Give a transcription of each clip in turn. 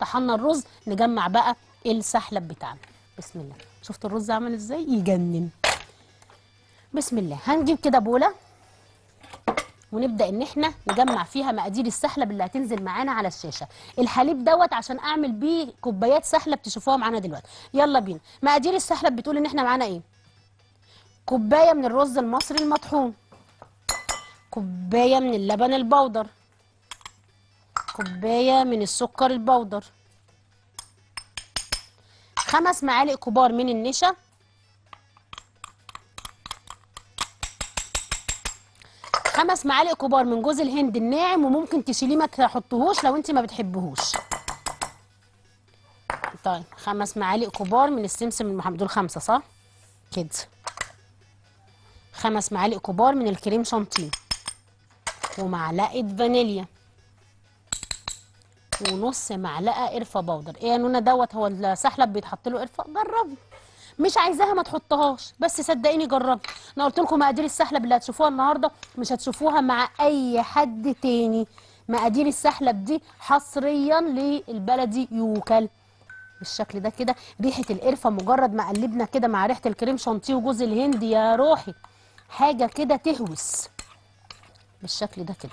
طحنا الرز نجمع بقى السحلب بتاعنا بسم الله شفت الرز عمل ازاي يجنن بسم الله هنجيب كده بوله ونبدا ان احنا نجمع فيها مقادير السحلب اللي هتنزل معانا على الشاشه الحليب دوت عشان اعمل بيه كوبايات سحلب تشوفوها معانا دلوقتي يلا بينا مقادير السحلب بتقول ان احنا معانا ايه كوبايه من الرز المصري المطحون كوبايه من اللبن البودر كوبايه من السكر البودر خمس معالق كبار من النشا خمس معالق كبار من جوز الهند الناعم وممكن تشيليه ما تحطهوش لو انت ما بتحبهوش طيب خمس معالق كبار من السمسم المحمد دول خمسه صح كده خمس معالق كبار من الكريم شانتيه ومعلقه فانيليا ونص معلقه قرفه بودر ايه يا نونا دوت هو السحلب بيتحط له قرفه جربي مش عايزاها ما تحطهاش بس صدقيني جربي انا قلت لكم مقادير السحلب اللي هتشوفوها النهارده مش هتشوفوها مع اي حد تاني مقادير السحلب دي حصريا للبلدي يوكل بالشكل ده كده ريحه القرفه مجرد ما قلبنا كده مع ريحه الكريم شانتيه وجوز الهند يا روحي حاجه كده تهوس بالشكل ده كده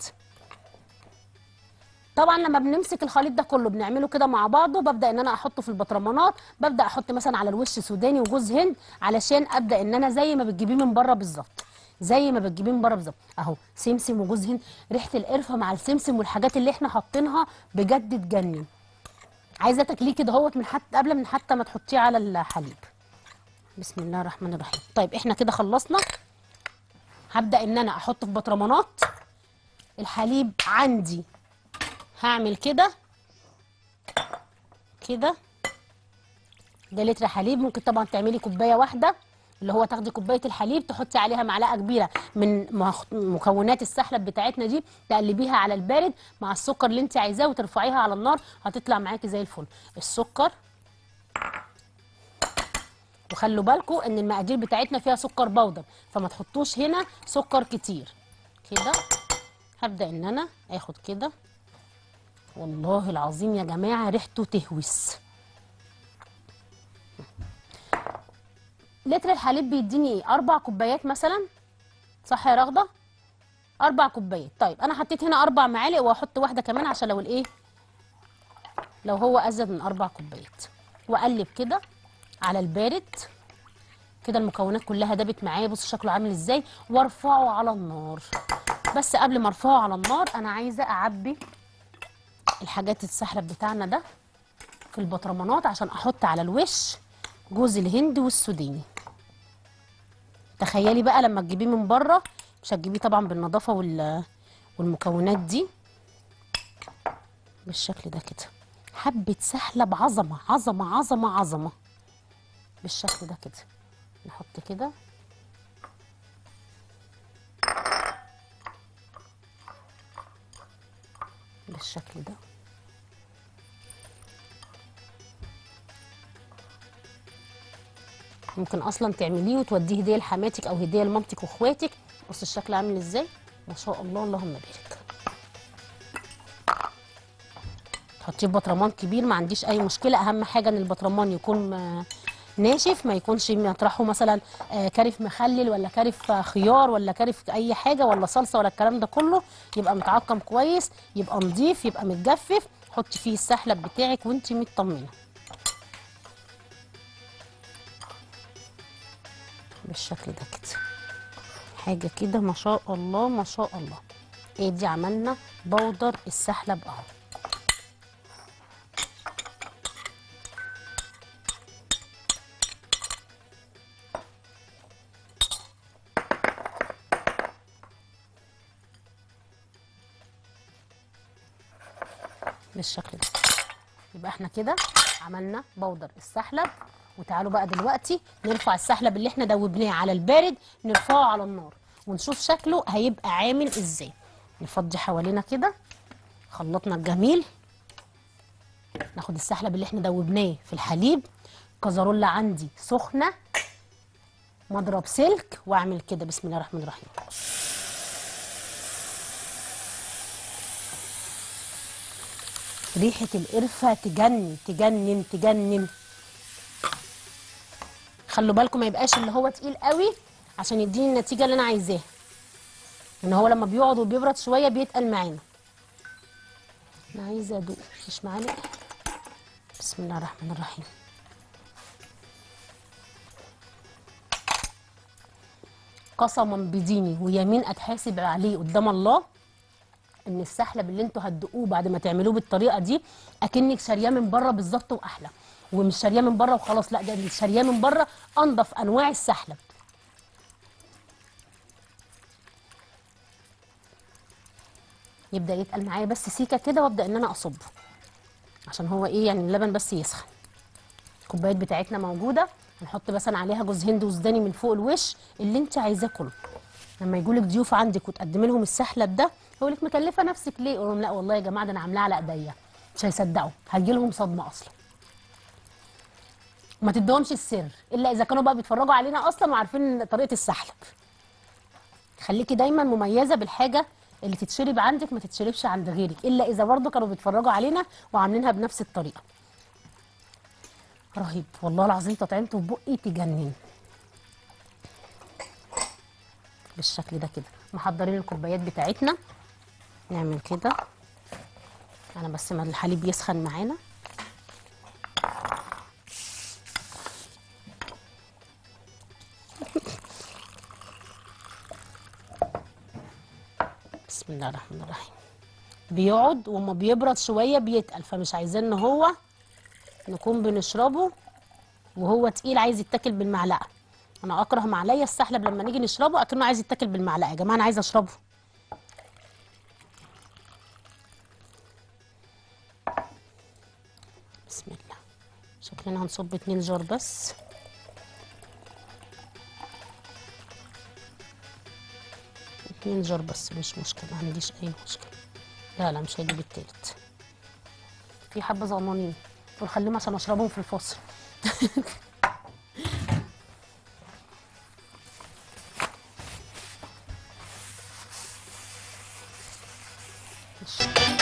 طبعا لما بنمسك الخليط ده كله بنعمله كده مع بعضه ببدا ان انا احطه في البطرمانات ببدا احط مثلا على الوش سوداني وجوز هند علشان ابدا ان انا زي ما بتجيبيه من بره بالظبط زي ما بتجيبيه من بره بالظبط اهو سمسم وجوز هند ريحه القرفه مع السمسم والحاجات اللي احنا حاطينها بجد تجنن عايزه تاكليه كده اهوت من حتى قبل من حتى ما تحطيه على الحليب بسم الله الرحمن الرحيم طيب احنا كده خلصنا هبدا ان انا احط في بطرمانات الحليب عندي هعمل كده كده ده لتر حليب ممكن طبعا تعملي كوبايه واحده اللي هو تاخدي كوبايه الحليب تحطي عليها معلقه كبيره من مخ- مكونات السحلب بتاعتنا دي تقلبيها على البارد مع السكر اللي انت عايزاه وترفعيها على النار هتطلع معاكي زي الفل السكر وخلوا بالكم ان المقادير بتاعتنا فيها سكر بودر فما تحطوش هنا سكر كتير كده هبدا ان انا اخد كده والله العظيم يا جماعه ريحته تهوس لتر الحليب بيديني ايه اربع كوبايات مثلا صح يا رغده اربع كوبايات طيب انا حطيت هنا اربع معالق وهحط واحده كمان عشان لو الايه لو هو ازيد من اربع كوبايات واقلب كده على البارد كده المكونات كلها دابت معايا بصوا شكله عامل ازاي وارفعه على النار بس قبل ما ارفعه على النار انا عايزه اعبي الحاجات السحلب بتاعنا ده في البطرمانات عشان احط على الوش جوز الهند والسوداني تخيلي بقى لما تجيبيه من بره مش هتجيبيه طبعا بالنظافه وال والمكونات دي بالشكل ده كده حبه سحلب عظمه عظمه عظمه عظمه بالشكل ده كده نحط كده بالشكل ده ممكن اصلا تعمليه وتوديه هديه لحماتك او هديه لمامتك واخواتك بص الشكل عامل ازاي ما شاء الله اللهم بارك تحطيه في بطرمان كبير ما عنديش اي مشكله اهم حاجه ان البطرمان يكون آه، ناشف ما يكونش مطرحه مثلا آه، كارف مخلل ولا كارف آه، خيار ولا كارف اي حاجه ولا صلصه ولا الكلام ده كله يبقى متعقم كويس يبقى نظيف يبقى متجفف حطي فيه السحلب بتاعك وانت مطمنه بالشكل ده كده حاجه كده ما شاء الله ما شاء الله ايه دي عملنا بودر السحلب اهو بالشكل ده يبقى احنا كده عملنا بودر السحلب وتعالوا بقى دلوقتي نرفع السحلب اللي احنا دوبناه على البارد نرفعه على النار ونشوف شكله هيبقى عامل ازاي نفضي حوالينا كده خلطنا الجميل ناخد السحلب اللي احنا دوبناه في الحليب كزرولة عندي سخنة مضرب سلك واعمل كده بسم الله الرحمن الرحيم ريحه القرفه تجنن تجنن تجنن خلوا بالكم ما يبقاش اللي هو تقيل قوي عشان يديني النتيجه اللي انا عايزاها ان هو لما بيقعد وبيبرد شويه بيتقل معانا انا عايزه ادوق مفيش معالق بسم الله الرحمن الرحيم قسما بديني ويمين اتحاسب عليه قدام الله ان السحلب اللي انتوا هتدقوه بعد ما تعملوه بالطريقه دي اكنك شارياه من بره بالظبط واحلى ومش شارياه من بره وخلاص لا ده اللي شارياه من بره انضف انواع السحلب يبدا يتقل معايا بس سيكه كده وابدا ان انا اصبه عشان هو ايه يعني اللبن بس يسخن الكوبايات بتاعتنا موجوده هنحط مثلا عليها جوز هند وزداني من فوق الوش اللي انت عايزاه كله لما يجولك ضيوف عندك وتقدمي لهم السحلب ده يقول لك مكلفه نفسك ليه اقول لهم لا والله يا جماعه ده انا عاملاه على ايديا مش هيصدقوا هتجي لهم صدمه اصلا ما تديهمش السر الا اذا كانوا بقى بيتفرجوا علينا اصلا وعارفين طريقه السحلب خليكي دايما مميزه بالحاجه اللي تتشرب عندك ما تتشربش عند غيرك الا اذا برضه كانوا بيتفرجوا علينا وعاملينها بنفس الطريقه رهيب والله العظيم تطعيمته في بقي تجنن بالشكل ده كده محضرين الكوبايات بتاعتنا نعمل كده انا بس ما الحليب يسخن معانا بسم الله الرحمن الرحيم بيقعد وما بيبرد شويه بيتقل فمش عايزين ان هو نكون بنشربه وهو تقيل عايز يتاكل بالمعلقه انا اكره معليا السحلب لما نيجي نشربه اكنه عايز يتاكل بالمعلقه يا جماعه انا عايزه اشربه بسم الله شكلنا هنصب اتنين جار بس اتنين جار بس مش مشكله ما عنديش اي مشكله لا لا مش هجيب التالت في حبه صغننين دول خليهم عشان اشربهم في الفصل ماشي.